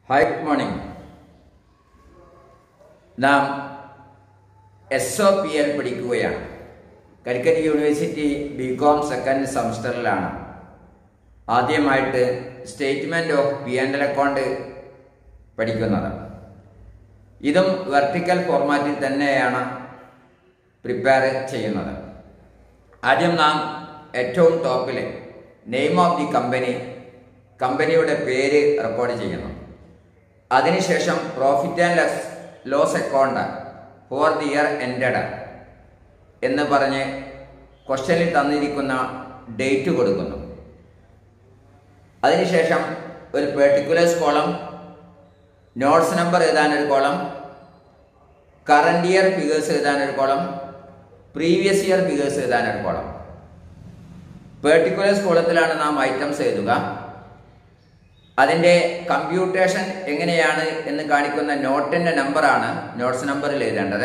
Hi good morning നാം S O P L പഠിക്കുകയാണ് Calicut university B com second സെമസ്റ്ററിലാണ് ആദ്യമായിട്ട് statement of P and L account പഠിക്കുന്നത് ഇതും വെർട്ടിക്കൽ ഫോർമാറ്റിൽ തന്നെയാണ് പ്രിപ്പയർ ചെയ്യുന്നത് ആദ്യം നാം ഏറ്റവും ടോപ്പിൽ നെയിം ഓഫ് ദി കമ്പനി കമ്പനിയുടെ പേര് റെക്കോർഡ് ചെയ്യുന്നു അതിനുശേഷം profit and less loss account for the year ended എന്ന് പറഞ്ഞ് ക്വസ്റ്റ്യനിൽ തന്നിരിക്കുന്ന ഡേറ്റ് കൊടുക്കുന്നു അതിനുശേഷം ഒരു പെർട്ടിക്കുലേഴ്സ് കോളം നോട്ട്സ് നമ്പർ എഴുതാനൊരു കോളം കറണ്ട് ഇയർ ഫിഗേഴ്സ് എഴുതാനൊരു കോളം പ്രീവിയസ് ഇയർ ഫിഗേഴ്സ് എഴുതാനൊരു കോളം പെർട്ടിക്കുലേഴ്സ് കോളത്തിലാണ് നാം ഐറ്റംസ് എഴുതുക അതിൻ്റെ കമ്പ്യൂട്ടേഷൻ എങ്ങനെയാണ് എന്ന് കാണിക്കുന്ന നോട്ടിൻ്റെ നമ്പറാണ് നോട്ട്സ് നമ്പറിൽ എഴുതേണ്ടത്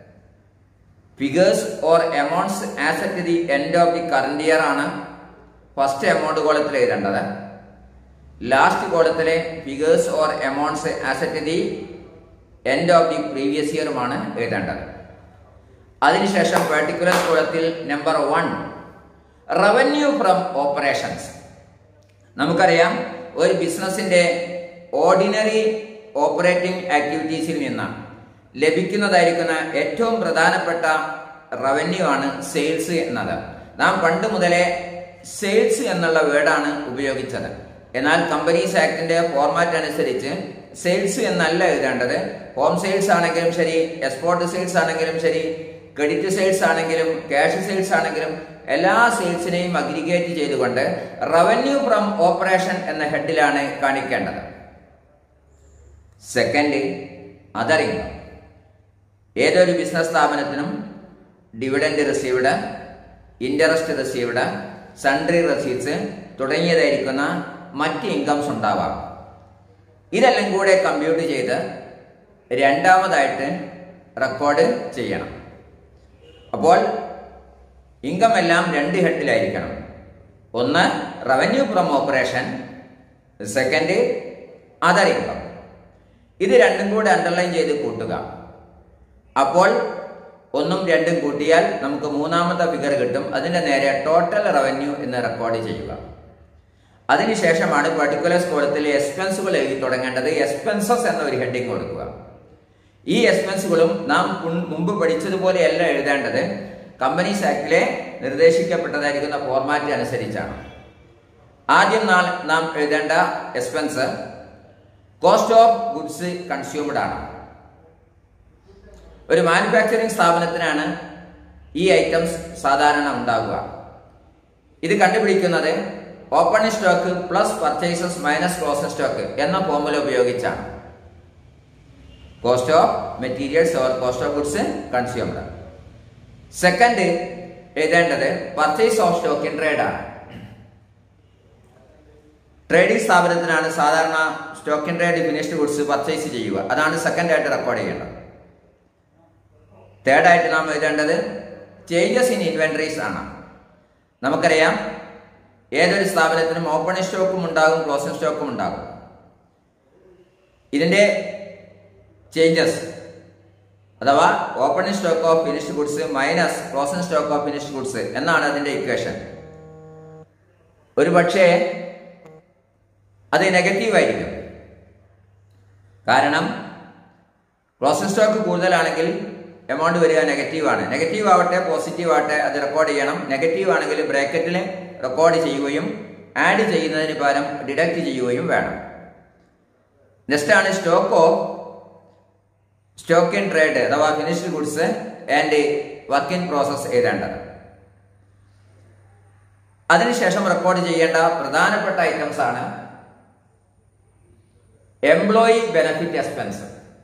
figures or amounts as at the end of the current year ആണ് ഫസ്റ്റ് എമൗണ്ട് കോളത്തിൽ എഴുതേണ്ടത് ലാസ്റ്റ് കോളത്തിലെ figures or amounts as at the end of the previous ഇയറുമാണ് എഴുതേണ്ടത് അതിനുശേഷം പെർട്ടിക്കുലർ കോളത്തിൽ number one revenue from operations നമുക്കറിയാം ഒരു ബിസിനസിന്റെ ഓർഡിനറി ഓപ്പറേറ്റിംഗ് ആക്ടിവിറ്റീസിൽ നിന്ന് ലഭിക്കുന്നതായിരിക്കുന്ന ഏറ്റവും പ്രധാനപ്പെട്ട റവന്യൂ ആണ് സെയിൽസ് എന്നത് നാം പണ്ട് മുതലേ സെയിൽസ് എന്നുള്ള വേർഡാണ് ഉപയോഗിച്ചത് എന്നാൽ കമ്പനീസ് ആക്ടിന്റെ ഫോർമാറ്റ് അനുസരിച്ച് സെയിൽസ് എന്നല്ല എഴുതേണ്ടത് ഹോം സെയിൽസ് ആണെങ്കിലും ശരി എക്സ്പോർട്ട് സെയിൽസ് ആണെങ്കിലും ശരി ക്രെഡിറ്റ് സെയിൽസ് ആണെങ്കിലും ക്യാഷ് സെയിൽസ് ആണെങ്കിലും എല്ലാ സെയിൽസിനെയും അഗ്രിഗേറ്റ് ചെയ്തുകൊണ്ട് റവന്യൂ ഫ്രം ഓപ്പറേഷൻ എന്ന ഹെഡിലാണ് കാണിക്കേണ്ടത് സെക്കൻഡ് അതർ ഇൻകം ഏതൊരു ബിസിനസ് സ്ഥാപനത്തിനും dividend received interest received sundry receipts തുടങ്ങിയതായിരിക്കുന്ന മറ്റ് ഇൻകംസ് ഉണ്ടാവാം ഇതെല്ലാം കൂടെ കമ്പ്യൂട്ട് ചെയ്ത് രണ്ടാമതായിട്ട് റെക്കോർഡ് ചെയ്യണം അപ്പോൾ ഇൻകം എല്ലാം രണ്ട് ഹെഡിലായിരിക്കണം ഒന്ന് revenue from operation second other income ഇത് രണ്ടും കൂടെ അണ്ടർലൈൻ ചെയ്ത് കൂട്ടുക അപ്പോൾ ഒന്നും രണ്ടും കൂട്ടിയാൽ നമുക്ക് മൂന്നാമത്തെ ഫിഗർ കിട്ടും അതിൻ്റെ നേരെ ടോട്ടൽ റവന്യൂ എന്ന് റെക്കോർഡ് ചെയ്യുക അതിനുശേഷമാണ് പർട്ടിക്കുലർ കോളത്തിൽ എക്സ്പെൻസുകൾ എഴുതി തുടങ്ങേണ്ടത് എക്സ്പെൻസസ് എന്ന ഒരു ഹെഡിങ് കൊടുക്കുക ഈ എക്സ്പെൻസുകളും നാം മുമ്പ് പഠിച്ചതുപോലെയല്ല എഴുതേണ്ടത് കമ്പനീസ് ആക്ടിലെ നിർദ്ദേശിക്കപ്പെട്ടതായിരിക്കുന്ന ഫോർമാറ്റ് അനുസരിച്ചാണ് ആദ്യം നാം എഴുതേണ്ട expense cost of goods consumed ആണ് ഒരു മാനുഫാക്ചറിംഗ് സ്ഥാപനത്തിനാണ് ഈ ഐറ്റംസ് സാധാരണ ഉണ്ടാകുക ഇത് കണ്ടുപിടിക്കുന്നത് open stock plus purchases minus close stock എന്ന ഫോർമുല ഉപയോഗിച്ചാണ് cost of materials or cost of goods consumed second എഴുതേണ്ടത് purchase of stock in trade ആണ് ട്രേഡിംഗ് സ്ഥാപനത്തിനാണ് സാധാരണ stock in trade finished goods purchase ചെയ്യുക അതാണ് സെക്കൻഡ് ആയിട്ട് റെക്കോർഡ് ചെയ്യേണ്ടത് തേർഡ് ആയിട്ട് നാം എഴുതേണ്ടത് ചേഞ്ചസ് ഇൻ ഇൻവെന്ററീസ് ആണ് നമുക്കറിയാം ഏതൊരു സ്ഥാപനത്തിനും ഓപ്പൺ സ്റ്റോക്കും ഉണ്ടാകും ക്ലോസിംഗ് സ്റ്റോക്കും ഉണ്ടാകും ഇതിന്റെ ചേഞ്ചസ് അഥവാ opening stock of finished goods minus closing stock of finished goods എന്നാണ് അതിന്റെ ഇക്വേഷൻ ഒരു പക്ഷേ അത് നെഗറ്റീവ് ആയിരിക്കും കാരണം ക്ലോസിംഗ് സ്റ്റോക്ക് കൂടുതലാണെങ്കിൽ എമൗണ്ട് വരിക നെഗറ്റീവ് ആണ് നെഗറ്റീവ് ആവട്ടെ പോസിറ്റീവ് ആവട്ടെ അത് റെക്കോർഡ് ചെയ്യണം നെഗറ്റീവ് ആണെങ്കിൽ ബ്രാക്കറ്റിൽ റെക്കോർഡ് ചെയ്യുകയും ആഡ് ചെയ്യുന്നതിന് പകരം ഡിഡക്റ്റ് ചെയ്യുകയും വേണം നെക്സ്റ്റ് ആണ് stock of stock in trade അഥവാ finished goods and work in process എഴുതേണ്ടത് അതിനുശേഷം റെക്കോർഡ് ചെയ്യേണ്ട പ്രധാനപ്പെട്ട ഐറ്റംസ് ആണ് എംപ്ലോയി ബെനഫിറ്റ് എക്സ്പെൻസ്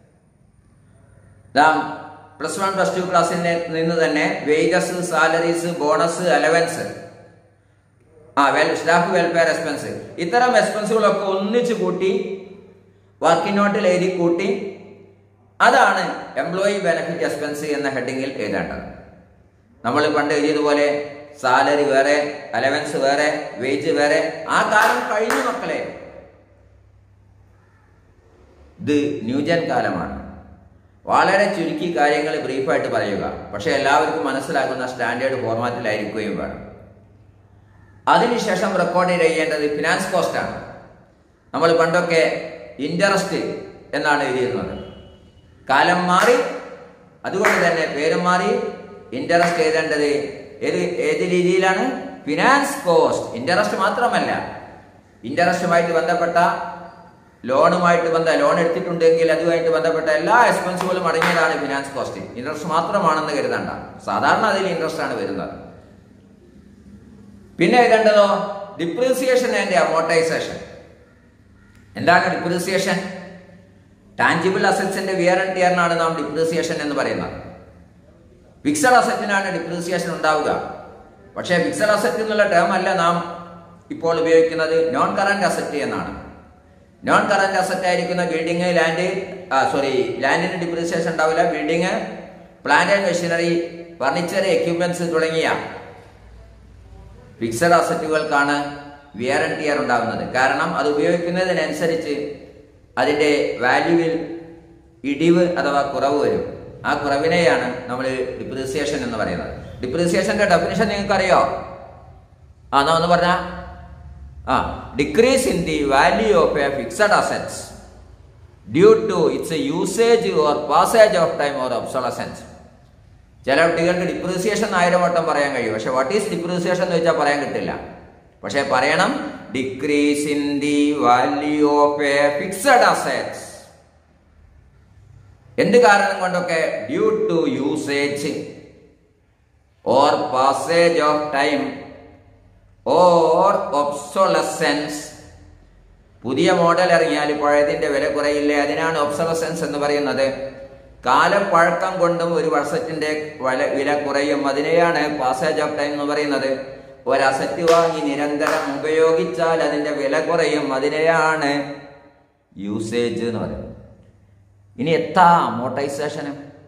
നാം പ്ലസ് വൺ പ്ലസ് ടു ക്ലാസ്സിൽ നിന്ന് തന്നെ വേജസ് സാലറീസ് ബോണസ് അലവൻസ് ആ വെൽ സ്റ്റാഫ് വെൽഫെയർ എക്സ്പെൻസ് ഇത്തരം എക്സ്പെൻസുകളൊക്കെ ഒന്നിച്ചു കൂട്ടി വർക്കിംഗ് നോട്ടിൽ എഴുതി കൂട്ടി അതാണ് എംപ്ലോയി ബെനഫിറ്റ് എക്സ്പെൻസ് എന്ന ഹെഡിങ്ങിൽ എഴുതേണ്ടത് നമ്മൾ പണ്ട് എഴുതിയതുപോലെ സാലറി വേറെ അലവൻസ് വേറെ വേജ് വേറെ ആ കാലം കഴിഞ്ഞു മക്കളെ ഇത് ന്യൂജൻ കാലമാണ് വളരെ ചുരുക്കി കാര്യങ്ങൾ ബ്രീഫായിട്ട് പറയുക പക്ഷെ എല്ലാവർക്കും മനസ്സിലാക്കുന്ന സ്റ്റാൻഡേർഡ് ഫോർമാറ്റിലായിരിക്കുകയും വേണം അതിനുശേഷം റെക്കോർഡ് ചെയ്യേണ്ടത് ഫിനാൻസ് കോസ്റ്റ് ആണ് നമ്മൾ പണ്ടൊക്കെ ഇൻട്രസ്റ്റ് എന്നാണ് എഴുതിയിരുന്നത് കാലം മാറി അതുകൊണ്ട് തന്നെ പേരും മാറി ഇൻട്രസ്റ്റ് എഴുതേണ്ടത് ഏത് ഏത് രീതിയിലാണ് ഫിനാൻസ് കോസ്റ്റ് ഇൻട്രസ്റ്റ് മാത്രമല്ല ഇൻട്രസ്റ്റുമായിട്ട് ബന്ധപ്പെട്ട ലോണുമായിട്ട് ബന്ധ ലോൺ എടുത്തിട്ടുണ്ടെങ്കിൽ അതുമായിട്ട് ബന്ധപ്പെട്ട എല്ലാ എക്സ്പെൻസുകളും അടങ്ങിയതാണ് ഫിനാൻസ് കോസ്റ്റ് ഇൻട്രസ്റ്റ് മാത്രമാണെന്ന് കരുതണ്ട സാധാരണ അതിൽ ഇൻട്രസ്റ്റ് ആണ് വരുന്നത് പിന്നെ എഴുതേണ്ടതോ ഡിപ്രീസിയേഷൻ ആൻഡ് അമോർട്ടൈസേഷൻ എന്താണ് ഡിപ്രീസിയേഷൻ ടാഞ്ചിബിൾ അസറ്റ്സിന്റെ വിയർ ആൻഡ് ടിയറിനാണ് നാം ഡിപ്രീസിയേഷൻ എന്ന് പറയുന്നത് ഫിക്സഡ് അസറ്റിനാണ് ഡിപ്രീസിയേഷൻ ഉണ്ടാവുക പക്ഷേ ഫിക്സഡ് അസറ്റ് എന്നുള്ള ടേം അല്ല നാം ഇപ്പോൾ ഉപയോഗിക്കുന്നത് നോൺ കറന്റ് അസറ്റ് എന്നാണ് നോൺ കറന്റ് അസറ്റ് ആയിരിക്കുന്ന ബിൽഡിംഗ് ലാൻഡ് സോറി ലാൻഡിന് ഡിപ്രീസിയേഷൻ ഉണ്ടാവില്ല building plant and machinery furniture equipments തുടങ്ങിയ ഫിക്സഡ് അസറ്റുകൾക്കാണ് വിയർ ആൻഡ് ടിയർ ഉണ്ടാകുന്നത് കാരണം അത് ഉപയോഗിക്കുന്നതിനനുസരിച്ച് അതിന്റെ വാല്യൂവിൽ ഇടിവ് അഥവാ കുറവ് വരും ആ കുറവിനെയാണ് നമ്മൾ ഡിപ്രീസിയേഷൻ എന്ന് പറയുന്നത് ഡിപ്രീസിയേഷന്റെ ഡെഫിനിഷൻ നിങ്ങൾക്ക് അറിയോ ആ എന്നാ ഒന്ന് പറഞ്ഞ ആ decrease in the value of a fixed assets due to its usage or passage of time or obsolescence ചില കുട്ടികൾക്ക് ഡിപ്രീസിയേഷൻ ആയിരം വട്ടം പറയാൻ കഴിയും പക്ഷെ വാട്ട് ഈസ് ഡിപ്രീസിയേഷൻ എന്ന് വെച്ചാൽ പറയാൻ കിട്ടില്ല പക്ഷെ പറയണം decrease in the value of a fixed assets എന്ത് കാരണം കൊണ്ടൊക്കെ due to usage or passage of time or obsolescence പുതിയ മോഡൽ ഇറങ്ങിയാൽ പഴയതിന്റെ വില കുറയില്ലേ അതിനാണ് ഒബ്സോളസെൻസ് എന്ന് പറയുന്നത് കാലപ്പഴക്കം കൊണ്ടും ഒരു വർഷത്തിന്റെ വില വില കുറയും അതിനെയാണ് പാസേജ് ഓഫ് ടൈം എന്ന് പറയുന്നത് ഒരു അസറ്റ് വാങ്ങി നിരന്തരം ഉപയോഗിച്ചാൽ അതിന്റെ വില കുറയും അതിനെയാണ് യൂസേജ് എന്ന് പറയുന്നത് ഇനി എത്താ അമോർട്ടൈസേഷന്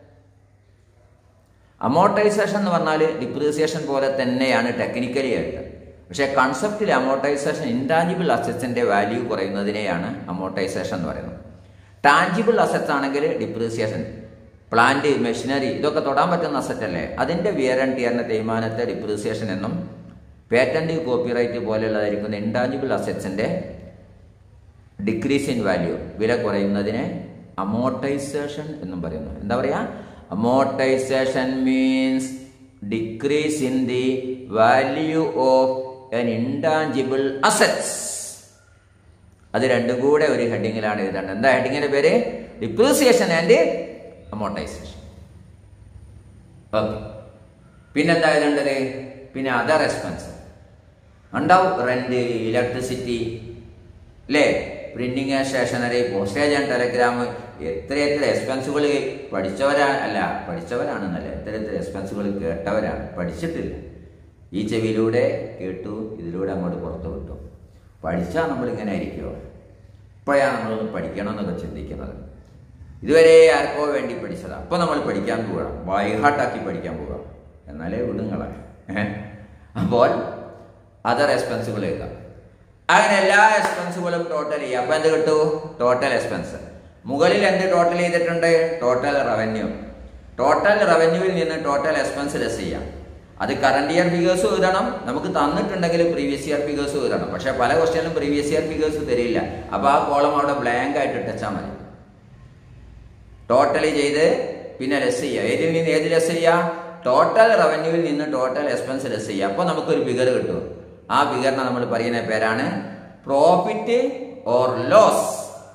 അമോർട്ടൈസേഷൻ എന്ന് പറഞ്ഞാൽ ഡിപ്രീസിയേഷൻ പോലെ തന്നെയാണ് ടെക്നിക്കലി ആയിട്ട് പക്ഷേ കൺസെപ്റ്റിൽ അമോർട്ടൈസേഷൻ ഇൻടാഞ്ചിബിൾ അസറ്റ്സിന്റെ വാല്യൂ കുറയുന്നതിനെയാണ് അമോർട്ടൈസേഷൻ എന്ന് പറയുന്നത് ടാഞ്ചിബിൾ അസറ്റ്സ് ആണെങ്കിൽ ഡിപ്രീസിയേഷൻ പ്ലാന്റ് മെഷീനറി ഇതൊക്കെ തൊടാൻ പറ്റുന്ന അസറ്റ് അല്ലേ അതിന്റെ വിയർ ആൻഡ് ടിയറിന്റെ തേയ്മാനത്തെ ഡിപ്രീസിയേഷൻ എന്നും പേറ്റന്റ് കോപ്പിറൈറ്റ് പോലെയുള്ളതായിരിക്കുന്ന ഇൻടാഞ്ചിബിൾ അസറ്റ്സിന്റെ ഡിക്രീസ് ഇൻ വാല്യൂ വില കുറയുന്നതിനെ അമോർട്ടൈസേഷൻ എന്നും പറയുന്നു എന്താ പറയാ amortisation means decrease in the value of an intangible assets അത് രണ്ടും കൂടെ ഒരു ഹെഡിങ്ങിലാണ് എഴുതേണ്ടത് എന്താ ഹെഡിങ്ങിന്റെ പേര് ഡിപ്രീസിയേഷൻ ആൻഡ് അമോർട്ടൈസേഷൻ ഓക്കെ പിന്നെന്താ എഴുതേണ്ടത് പിന്നെ അതർ എക്സ്പെൻസ് ഉണ്ടാവും റെന്റ് ഇലക്ട്രിസിറ്റി അല്ലേ printing stationery postage and telegram എത്ര എത്ര എക്സ്പെൻസുകൾ പഠിച്ചവരാണ് അല്ല പഠിച്ചവരാണെന്നല്ല എത്ര എത്ര എക്സ്പെൻസുകൾ കേട്ടവരാണ് പഠിച്ചിട്ടില്ല ഈ ചെവിയിലൂടെ കേട്ടു ഇതിലൂടെ അങ്ങോട്ട് പുറത്തു വിട്ടു പഠിച്ചാൽ നമ്മൾ ഇങ്ങനെ ആയിരിക്കുമോ ഇപ്പോഴാണ് നമ്മളൊന്ന് പഠിക്കണമെന്നൊക്കെ ചിന്തിക്കുന്നത് ഇതുവരെ ആർക്കോ വേണ്ടി പഠിച്ചതാണ് അപ്പോൾ നമ്മൾ പഠിക്കാൻ പോകണം ബൈഹാർട്ടാക്കി പഠിക്കാൻ പോകാം എന്നാലേ വിടുങ്ങളെ അപ്പോൾ അതർ എക്സ്പെൻസുകൾ എഴുതാം അങ്ങനെ എല്ലാ എക്സ്പെൻസുകളും ടോട്ടൽ ചെയ്യുക അപ്പൊ എന്ത് കിട്ടൂ ടോട്ടൽ എക്സ്പെൻസ് മുകളിൽ എന്ത് ടോട്ടൽ ചെയ്തിട്ടുണ്ട് ടോട്ടൽ റവന്യൂ ടോട്ടൽ റവന്യൂവിൽ നിന്ന് ടോട്ടൽ എക്സ്പെൻസ് ലെസ് ചെയ്യാം അത് കറണ്ട് ഇയർ ഫിഗേഴ്സ് എഴുതണം നമുക്ക് തന്നിട്ടുണ്ടെങ്കിൽ പ്രീവിയസ് ഇയർ ഫിഗേഴ്സ് എഴുതണം പക്ഷെ പല ക്വസ്റ്റ്യനിലും പ്രീവിയസ് ഇയർ ഫിഗേഴ്സ് തരില്ല അപ്പൊ ആ കോളം അവിടെ ബ്ലാങ്ക് ആയിട്ട് ഇട്ടാൽ മതി ടോട്ടലി ചെയ്ത് പിന്നെ ലെസ് ചെയ്യുക ഏതിൽ നിന്ന് ഏത് ലെസ് ചെയ്യുക ടോട്ടൽ റവന്യൂവിൽ നിന്ന് ടോട്ടൽ എക്സ്പെൻസ് ലെസ് ചെയ്യുക അപ്പോൾ നമുക്കൊരു ഫിഗർ കിട്ടും ആ ഫിഗറിനെ നമ്മൾ പറയുന്ന പേരാണ് profit or loss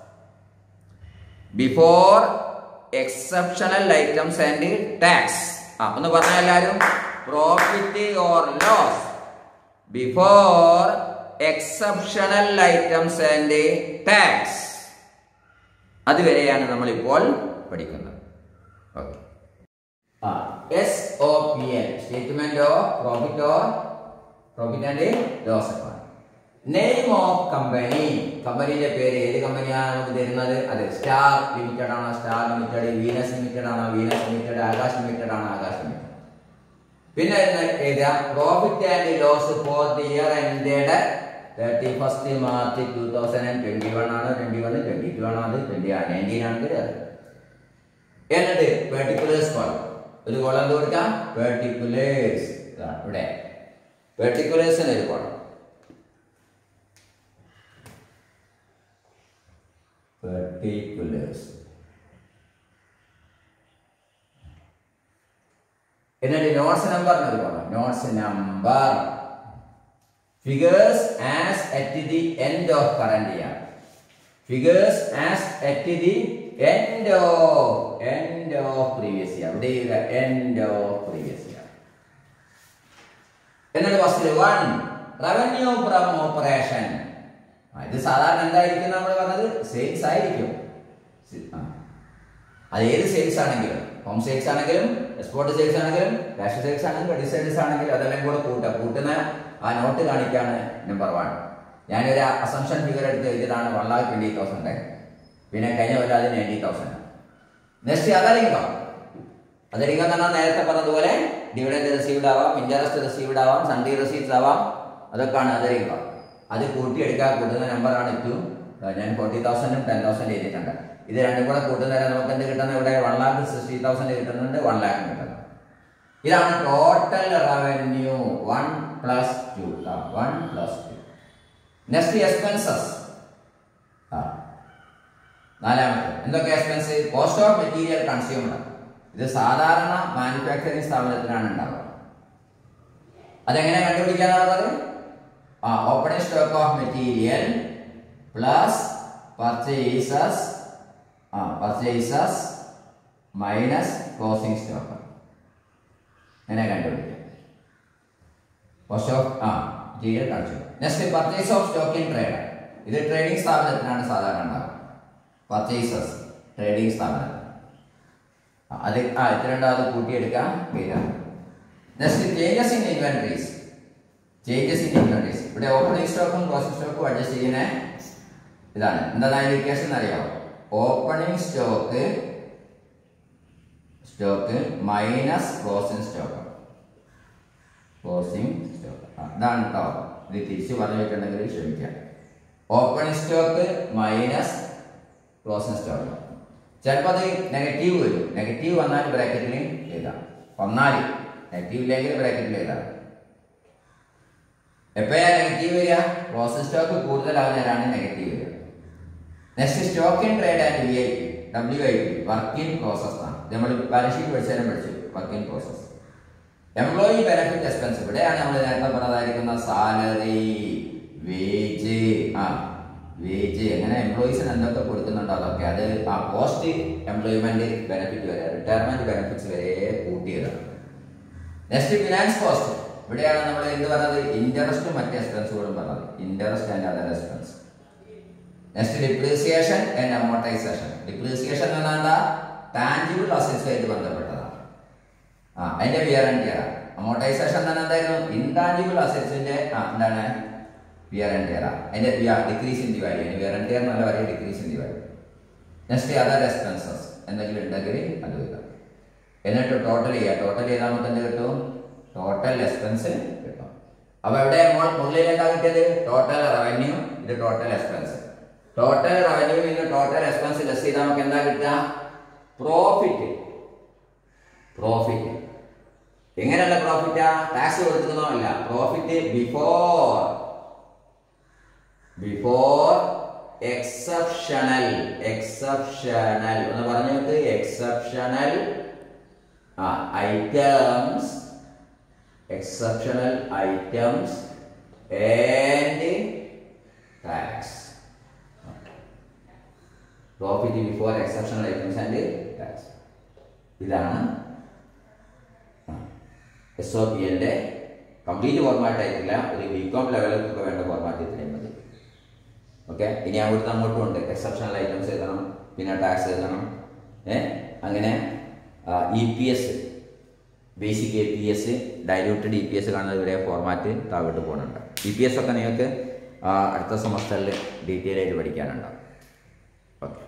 before exceptional items and tax ആ ഒന്ന് പറഞ്ഞ എല്ലാവരും profit or loss before exceptional items and tax അതുവരെയാണ് നമ്മൾ ഇപ്പോൾ പഠിക്കുന്നത് okay S O P L statement of profit or profit and loss account name of company കമ്പനിയുടെ പേര് ഏത് കമ്പനിയാണ് നമുക്ക് തരുന്നത് അത് സ്റ്റാർ ലിമിറ്റഡ് ആണോ സ്റ്റാർ ലിമിറ്റഡ് വീനസ് ലിമിറ്റഡ് ആണോ വീനസ് ലിമിറ്റഡ് ആകാശ് ലിമിറ്റഡ് ആണോ ആകാശ് ലിമിറ്റഡ് പിന്നെ എഴുതുക profit and loss for the year ended thirty first March two thousand and twenty one ആണ് ട്വന്റി വൺ ട്വന്റി ടു ആണ് അത് ട്വന്റി നയൻറ്റീൻ ആണെങ്കിൽ അത് എന്നിട്ട് പെർട്ടിക്കുലേഴ്സ് കോളം ഒരു കോളം എന്ത് കൊടുക്കാം പെർട്ടിക്കുലേഴ്സ് ഇവിടെ പെർട്ടിക്കുലേഴ്സിന് ഒരു കോളം പെർട്ടിക്കുലേഴ്സ് എന്നിട്ട് നോട്ട്സ് നമ്പറിന് ഒരു column notes number figures as at the end of current year figures as at the end of end of previous year ഇവിടെ എൻഡ് ഓഫ് പ്രീവിയസ് ഇയർ എന്നിട്ട് first one revenue from operation ഇത് സാധാരണ എന്തായിരിക്കും നമ്മൾ പറഞ്ഞത് sales ആയിരിക്കും C- ആ. അത് ഏത് സെയിൽസ് ആണെങ്കിലും ഹോം സെയിൽസ് ആണെങ്കിലും എക്സ്പോർട്ട് സെയിൽസ് ആണെങ്കിലും ക്യാഷ് സെയിൽസ് ആണെങ്കിലും റെഡി സെയിൽസ് ആണെങ്കിലും അതെല്ലാം കൂടെ കൂട്ടുക കൂട്ടുന്ന ആ നോട്ട് കാണിക്കാണ് നമ്പർ വൺ ഞാനൊരു അസംഷൻ ഫിഗർ എടുത്ത് എഴുതിയതാണ് വൺ ലാക്ക് ട്വന്റി തൗസൻഡ് പിന്നെ കഴിഞ്ഞ കൊല്ലം അത് നയൻറ്റി തൗസൻഡ് നെക്സ്റ്റ് അതറിയുക അതറിയുക എന്ന് പറഞ്ഞാൽ നേരത്തെ പറഞ്ഞതുപോലെ ഡിവിഡൻഡ് റിസീവ്ഡ് ആവാം ഇൻട്രസ്റ്റ് റിസീവ്ഡ് ആവാം സൺഡേ റിസീവ്സ് ആവാം അതൊക്കെയാണ് അതറിയുക അത് കൂട്ടിയെടുക്കാൻ കൂട്ടുന്ന നമ്പറാണ് ടു ഞാൻ ഫോർട്ടി തൗസൻഡും ടെൻ തൗസൻഡ് എഴുതിയിട്ടുണ്ട് ഇത് രണ്ടും കൂടെ കൂട്ടുന്നേരം നമുക്ക് എന്ത് കിട്ടുന്നത് ഇവിടെ വൺ ലാക്ക് സിക്സ്റ്റി തൗസൻഡ് കിട്ടുന്നുണ്ട് വൺ ലാക്ക് കിട്ടുന്നത് ഇതാണ് total revenue one plus two one plus two next expenses ആ നാലാമത്തെ എന്തൊക്കെ expense cost of material consumer ഇത് സാധാരണ മാനുഫാക്ചറിംഗ് സ്ഥാപനത്തിനാണ് ഉണ്ടാവുക അതെങ്ങനെ കണ്ടുപിടിക്കാന്നാണ് പറഞ്ഞത് ആ opening stock of material plus purchases ആ പർച്ചേസസ് മൈനസ് ക്ലോസിംഗ് സ്റ്റോക്ക് എങ്ങനെ കണ്ടുപിടിക്കാം കോസ്റ്റ് ഓഫ് ആ material consumer next purchase of stock in trade ഇത് ട്രേഡിംഗ് സ്ഥാപനത്തിനാണ് സാധാരണ ഉണ്ടാവുക പർച്ചേസസ് ട്രേഡിംഗ് സ്ഥാപനം ആ, അത് ആ ഇത്ര അത് കൂട്ടിയെടുക്കാം എഴുതാം next changes in inventories changes in inventories ഇവിടെ ഓപ്പണിംഗ് സ്റ്റോക്കും ക്ലോസിംഗ് സ്റ്റോക്കും അഡ്ജസ്റ്റ് ചെയ്യുന്ന ഇതാണ് എന്താണ് അതിന്റെ ഇക്വേഷൻ അറിയാമോ opening stock stock minus closing stock closing stock അതാണ് കേട്ടോ ഇത് തിരിച്ച് പറഞ്ഞു വെച്ചിട്ടുണ്ടെങ്കിൽ ക്ഷമിക്കാം opening stock minus closing stock ചിലപ്പോൾ അത് നെഗറ്റീവ് വരും നെഗറ്റീവ് വന്നാൽ ബ്രാക്കറ്റിൽ എഴുതാം വന്നാൽ നെഗറ്റീവ് ഇല്ലെങ്കിൽ ബ്രാക്കറ്റിൽ എഴുതാം എപ്പോഴാ നെഗറ്റീവ് വരിക ക്ലോസിംഗ് സ്റ്റോക്ക് കൂടുതലാവുന്നതിനാണ് നെഗറ്റീവ് വരിക next stock in trade and വി I P W I P work in process ആണ് ഇത് നമ്മൾ ബാലൻസ് ഷീറ്റ് പഠിച്ചാലും പഠിച്ചു work in process employee benefit expense ഇവിടെയാണ് നമ്മൾ നേരത്തെ പറഞ്ഞതായിരിക്കുന്ന സാലറി വേജ് ആ വേജ് എങ്ങനെ എംപ്ലോയീസിന് എന്തൊക്കെ കൊടുക്കുന്നുണ്ടോ അതൊക്കെ അത് ആ പോസ്റ്റ് എംപ്ലോയ്മെന്റ് ബെനിഫിറ്റ് വരെ റിട്ടയർമെന്റ് ബെനിഫിറ്റ്സ് വരെ കൂട്ടിയതാണ് നെക്സ്റ്റ് ഫിനാൻസ് കോസ്റ്റ് ഇവിടെയാണ് നമ്മൾ എന്ത് പറഞ്ഞത് ഇൻട്രസ്റ്റും മറ്റ് എക്സ്പെൻസുകളും പറഞ്ഞത് interest and other expense next depreciation and amortisation depreciation എന്ന് പറഞ്ഞാൽ എന്താ ടാഞ്ചിബിൾ അസറ്റ്സുമായിട്ട് ബന്ധപ്പെട്ടതാണ് ആ അതിന്റെ വിയർ ആൻഡ് ടിയർ അമോർട്ടൈസേഷൻ തന്നെ എന്തായിരുന്നു ഇൻടാഞ്ചിബിൾ അസറ്റ്സിന്റെ ആ എന്താണ് വിയർ ആൻഡ് ടിയർ അതിന്റെ ഡിക്രീസ് ഇൻ ദി വാല്യൂ അതിന് വിയർ ആൻഡ് ടിയർ നല്ല പറയും decrease in the value next other expenses എന്തെങ്കിലും ഉണ്ടെങ്കിൽ അത് വരിക എന്നിട്ട് ടോട്ടൽ ചെയ്യുക ടോട്ടൽ ചെയ്താൽ നമുക്ക് എന്ത് കിട്ടും ടോട്ടൽ എക്സ്പെൻസ് കിട്ടും അപ്പൊ എവിടെ നമ്മൾ മുകളിൽ എന്താ കിട്ടിയത് ടോട്ടൽ റവന്യൂ ഇത് ടോട്ടൽ എക്സ്പെൻസ് ടോട്ടൽ റവന്യൂ നിന്ന് ടോട്ടൽ എക്സ്പെൻസ് ലെസ് ചെയ്താൽ നമുക്ക് എന്താ കിട്ടുക പ്രോഫിറ്റ് പ്രോഫിറ്റ് എങ്ങനെയുള്ള പ്രോഫിറ്റാ ടാക്സ് കൊടുക്കുന്നോ അല്ല profit before before exceptional exceptional ഒന്ന് പറഞ്ഞു നോക്ക് exceptional items exceptional items and tax profit before exceptional items and tax ഇതാണ് എസ് ഒ പി എൻ്റെ കംപ്ലീറ്റ് ഫോർമാറ്റ് ആയിട്ടില്ല ഒരു ബി കോം ലെവലിലൊക്കെ വേണ്ട ഫോർമാറ്റ് ഇത്രയും മതി ഓക്കെ ഇനി അവിടുത്തെ അങ്ങോട്ടും ഉണ്ട് എക്സെപ്ഷണൽ ഐറ്റംസ് എഴുതണം പിന്നെ ടാക്സ് എഴുതണം ഏ അങ്ങനെ E P S basic E P S diluted E P S കാണുന്നത് വരെ ഫോർമാറ്റ് താഴോട്ട് പോകുന്നുണ്ട് ഇ പി എസ് ഒക്കെ നിങ്ങൾക്ക് ആ, അടുത്ത സെമസ്റ്ററിൽ ഡീറ്റെയിൽ ആയിട്ട് പഠിക്കാനുണ്ടാവും ഓക്കെ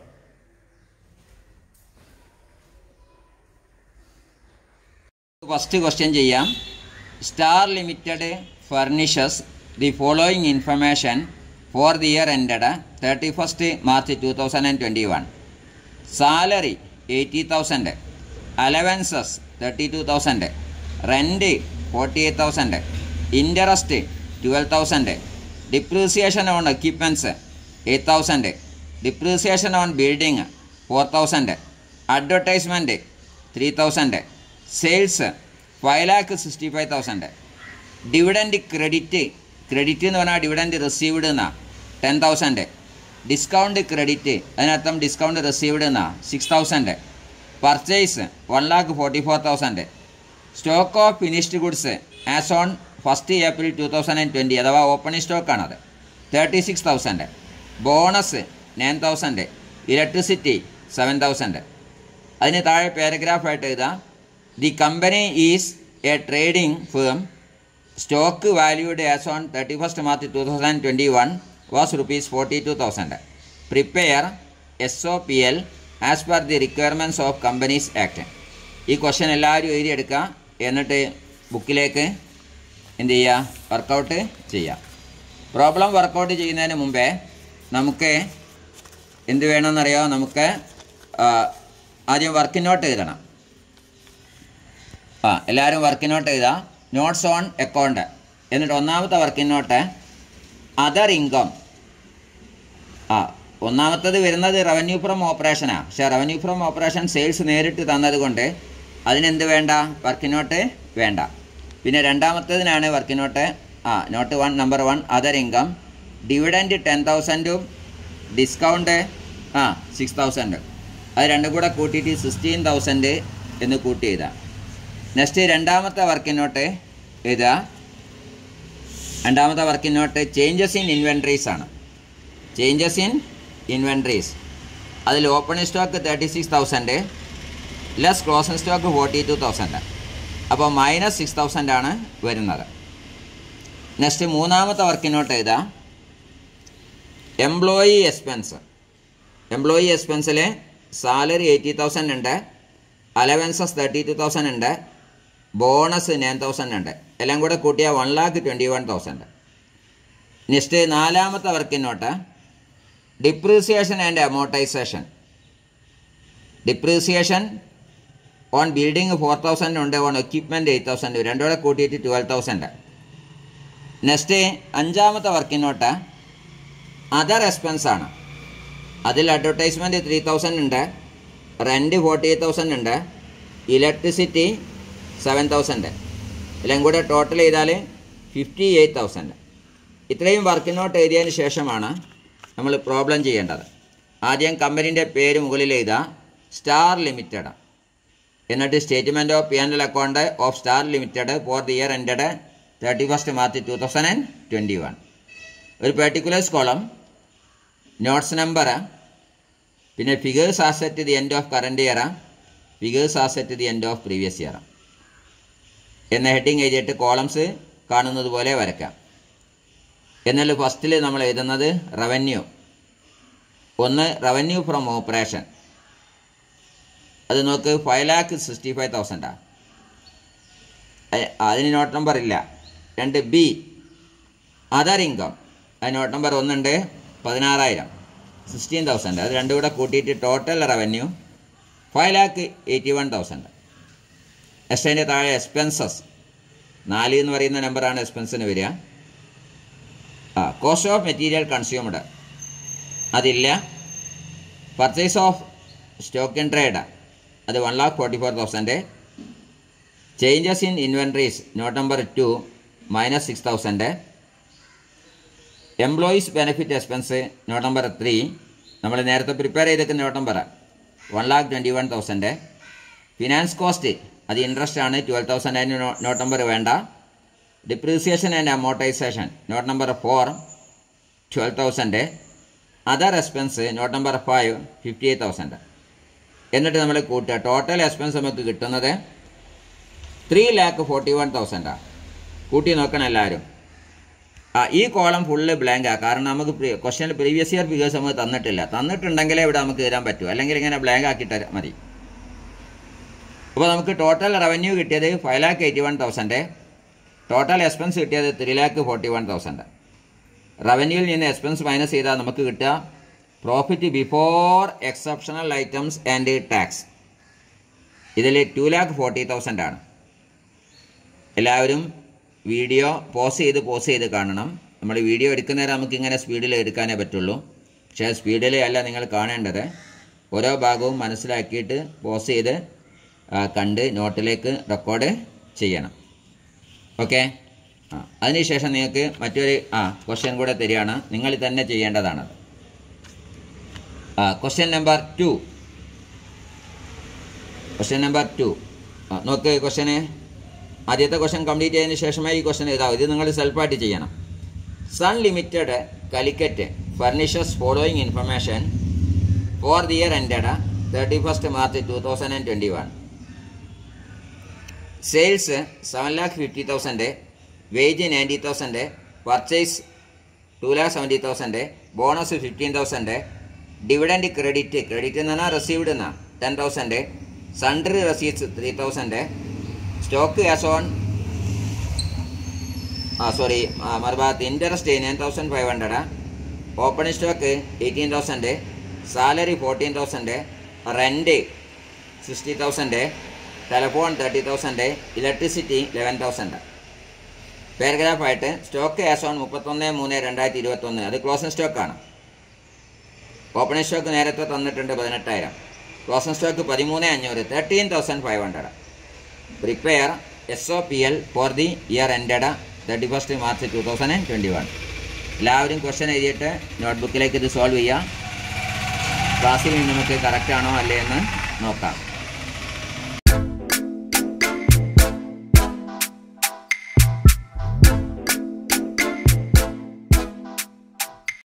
ഫസ്റ്റ് ക്വസ്റ്റ്യൻ ചെയ്യാം star limited furnishes the following information for the year ended 31st March 2021. Salary 80,000, allowances 32,000, rent 48,000, interest 12,000, depreciation on equipments 8,000, depreciation on building 4,000, advertisement 3,000, sales 5,65,000. Dividend credit credit എന്ന് പറഞ്ഞാൽ dividend received എന്നാ ten thousand discount credit അതിനർത്ഥം discount received എന്നാ six thousand purchase one lakh forty four thousand stock of finished goods as on first April two thousand and twenty അഥവാ opening സ്റ്റോക്കാണത് thirty six thousand bonus nine thousand electricity seven thousand അതിന് താഴെ പാരഗ്രാഫായിട്ട് എഴുതാം the company is a trading firm stock valued as on thirty first March two thousand twenty one was rupees forty two thousand prepare S O P L as per the requirements of companies act ഈ question എല്ലാവരും എഴുതിയെടുക്കുക എന്നിട്ട് ബുക്കിലേക്ക് എന്ത് ചെയ്യുക workout ചെയ്യുക problem workout ചെയ്യുന്നതിന് മുമ്പേ നമുക്ക് എന്ത് വേണമെന്നറിയോ നമുക്ക് ആ, ആദ്യം വർക്കിംഗ് നോട്ട് എഴുതണം ആ എല്ലാവരും വർക്കിംഗ് നോട്ട് എഴുതാം നോട്ട്സ് ഓൺ അക്കൗണ്ട് എന്നിട്ട് ഒന്നാമത്തെ വർക്കിംഗ് നോട്ട് അതർ ഇൻകം ആ ഒന്നാമത്തത് വരുന്നത് റവന്യൂ ഫ്രം ഓപ്പറേഷനാണ് പക്ഷേ റവന്യൂ ഫ്രം ഓപ്പറേഷൻ സെയിൽസ് നേരിട്ട് തന്നത് കൊണ്ട് അതിനെന്ത് വേണ്ട വർക്കിംഗ് നോട്ട് വേണ്ട പിന്നെ രണ്ടാമത്തതിനാണ് വർക്കിംഗ് നോട്ട് ആ note one number one other income dividend ten തൗസൻഡും ഡിസ്കൗണ്ട് ആ സിക്സ് തൗസൻഡ് അത് രണ്ടും കൂടെ കൂട്ടിയിട്ട് സിക്സ്റ്റീൻ തൗസൻഡ് എന്ന് കൂട്ടി എഴുതാം നെക്സ്റ്റ് രണ്ടാമത്തെ വർക്കിംഗ് നോട്ട് എഴുതുക രണ്ടാമത്തെ working note changes in inventories ആണ് ചേഞ്ചസ് ഇൻ ഇൻവെൻട്രീസ് അതിൽ opening stock thirty six thousand less closing stock forty two thousand അപ്പോൾ മൈനസ് സിക്സ് തൗസൻഡ് ആണ് വരുന്നത് നെക്സ്റ്റ് മൂന്നാമത്തെ വർക്കിംഗ് നോട്ട് എഴുതാം എംപ്ലോയി എക്സ്പെൻസ് എംപ്ലോയി എക്സ്പെൻസിൽ സാലറി എയ്റ്റി തൗസൻഡ് ഉണ്ട് allowances thirty two thousand ഉണ്ട് ബോണസ് നയൻ തൗസൻഡ് ഉണ്ട് എല്ലാം കൂടെ കൂട്ടിയാൽ one lakh twenty one thousand next നാലാമത്തെ working note depreciation and amortisation depreciation on building four thousand ഉണ്ട് ഓൺ എക്യുപ്മെൻറ്റ് എയ്റ്റ് തൗസൻഡ് രണ്ടും കൂടെ കൂട്ടിയിട്ട് ട്വൽവ് തൗസൻഡ് നെക്സ്റ്റ് അഞ്ചാമത്തെ വർക്കിംഗ് നോട്ട് അതർ എക്സ്പെൻസ് ആണ് അതിൽ അഡ്വർടൈസ്മെൻറ്റ് ത്രീ തൗസൻഡ് ഉണ്ട് റെൻറ്റ് ഫോർട്ടി എയ്റ്റ് തൗസൻഡ് ഉണ്ട് ഇലക്ട്രിസിറ്റി സെവൻ തൗസൻഡ് എല്ലാം കൂടെ ടോട്ടൽ ചെയ്താൽ ഫിഫ്റ്റി എയ്റ്റ് തൗസൻഡ് ഇത്രയും വർക്കിംഗ് നോട്ട് എഴുതിയതിന് ശേഷമാണ് നമ്മൾ പ്രോബ്ലം ചെയ്യേണ്ടത് ആദ്യം കമ്പനീൻ്റെ പേര് മുകളിൽ എഴുതുക സ്റ്റാർ ലിമിറ്റഡ് എന്നിട്ട് statement of P and L account of star limited for the year ended thirty first March two thousand and twenty one ഒരു പെർട്ടിക്കുലേഴ്സ് കോളം നോട്ട്സ് നമ്പർ പിന്നെ figures as at the end of current year figures as at the end of previous year എന്ന heading എഴുതിയിട്ട് columns കാണുന്നത് പോലെ വരയ്ക്കാം എന്നാൽ ഫസ്റ്റിൽ നമ്മൾ എഴുതുന്നത് റവന്യൂ ഒന്ന് റവന്യൂ ഫ്രം ഓപ്പറേഷൻ അത് നോക്ക് ഫൈവ് ലാക്ക് സിക്സ്റ്റി ഫൈവ് തൗസൻഡാണ് അതിന് നോട്ട് നമ്പർ ഇല്ല രണ്ട് ബി അതർ ഇൻകം അത് നോട്ട് നമ്പർ ഒന്നുണ്ട് പതിനാറായിരം സിക്സ്റ്റീൻ തൗസൻഡ് അത് രണ്ടും കൂടെ കൂട്ടിയിട്ട് total revenue five lakh eighty one thousand yes അതിൻ്റെ താഴെ എക്സ്പെൻസസ് നാല് എന്ന് പറയുന്ന നമ്പറാണ് എക്സ്പെൻസിന് വരിക ആ കോസ്റ്റ് ഓഫ് മെറ്റീരിയൽ കൺസ്യൂംഡ് അതില്ല purchase of stock in trade അത് one lakh forty four thousand changes in inventories note number two minus six thousand employees benefit expense note number three നമ്മൾ നേരത്തെ പ്രിപ്പയർ ചെയ്തേക്കുന്ന note number one lakh twenty one thousand finance cost അത് interest ആണ് twelve thousand അതിന് note number വേണ്ട depreciation and amortisation note number four twelve thousand other expense note number five fifty eight thousand എന്നിട്ട് നമ്മൾ കൂട്ടുക ടോട്ടൽ എക്സ്പെൻസ് നമുക്ക് കിട്ടുന്നത് three lakh forty one തൗസൻഡാണ് കൂട്ടി നോക്കണം എല്ലാവരും ആ ഈ കോളം ഫുള്ള് ബ്ലാങ്കാണ് കാരണം നമുക്ക് ക്വസ്റ്റ്യനിൽ പ്രീവിയസ് ഇയർ ഫിഗേഴ്സ് നമുക്ക് തന്നിട്ടില്ല തന്നിട്ടുണ്ടെങ്കിലേ ഇവിടെ നമുക്ക് എഴുതാൻ പറ്റൂ അല്ലെങ്കിൽ ഇങ്ങനെ ബ്ലാങ്ക് ആക്കിയിട്ട് മതി അപ്പോൾ നമുക്ക് ടോട്ടൽ റവന്യൂ കിട്ടിയത് five lakh eighty one thousand total expense കിട്ടിയത് three lakh forty one thousand റവന്യൂവിൽ നിന്ന് എക്സ്പെൻസ് മൈനസ് ചെയ്താൽ നമുക്ക് കിട്ടുക profit before exceptional items and tax ഇതിൽ ടു ലാക്ക് ഫോർട്ടി തൗസൻഡ് ആണ് എല്ലാവരും വീഡിയോ പോസ് ചെയ്ത് പോസ് ചെയ്ത് കാണണം നമ്മൾ വീഡിയോ എടുക്കുന്നേരം നമുക്ക് ഇങ്ങനെ സ്പീഡിൽ എടുക്കാനേ പറ്റുള്ളൂ പക്ഷേ സ്പീഡിൽ അല്ല നിങ്ങൾ കാണേണ്ടത് ഓരോ ഭാഗവും മനസ്സിലാക്കിയിട്ട് പോസ് ചെയ്ത് ആ, കണ്ട് നോട്ടിലേക്ക് റെക്കോർഡ് ചെയ്യണം ഓക്കെ ആ അതിനുശേഷം നിങ്ങൾക്ക് മറ്റൊരു ആ ക്വസ്റ്റ്യൻ കൂടെ തരികയാണ് നിങ്ങൾ തന്നെ ചെയ്യേണ്ടതാണത് ആ question number two question number two ആ നോക്ക് ക്വസ്റ്റ്യന് ആദ്യത്തെ ക്വസ്റ്റ്യൻ കംപ്ലീറ്റ് ചെയ്തതിന് ശേഷമേ ഈ ക്വസ്റ്റ്യൻ എഴുതാവൂ ഇത് നിങ്ങൾ സെൽഫായിട്ട് ചെയ്യണം Sun limited Calicut furnishes following information for the year ended thirty first March two thousand and twenty one sales seven lakh fifty thousand wage ninety thousand purchase two lakh seventy thousand bonus fifteen thousand dividend credit credit എന്ന് പറഞ്ഞാൽ received എന്നാ ten thousand sundry receipts three thousand stock as on ആ sorry മറുഭാഗത്ത് interest nine thousand five hundred opening stock eighteen thousand salary fourteen thousand rent sixty thousand telephone thirty thousand electricity eleven thousand പാരഗ്രാഫായിട്ട് stock as on മുപ്പത്തൊന്ന് മൂന്ന് രണ്ടായിരത്തി ഇരുപത്തൊന്ന് അത് closing സ്റ്റോക്കാണ് opening stock നേരത്തെ തന്നിട്ടുണ്ട് പതിനെട്ടായിരം ക്ലോസിംഗ് സ്റ്റോക്ക് പതിമൂന്ന് അഞ്ഞൂറ് thirteen thousand five hundred prepare S O P L for the year ended thirty first March two thousand twenty one എല്ലാവരും ക്വസ്റ്റ്യൻ എഴുതിയിട്ട് നോട്ട്ബുക്കിലേക്ക് ഇത് സോൾവ് ചെയ്യാം ക്ലാസ്സിൽ നമുക്ക് കറക്റ്റ് ആണോ അല്ലേ എന്ന് നോക്കാം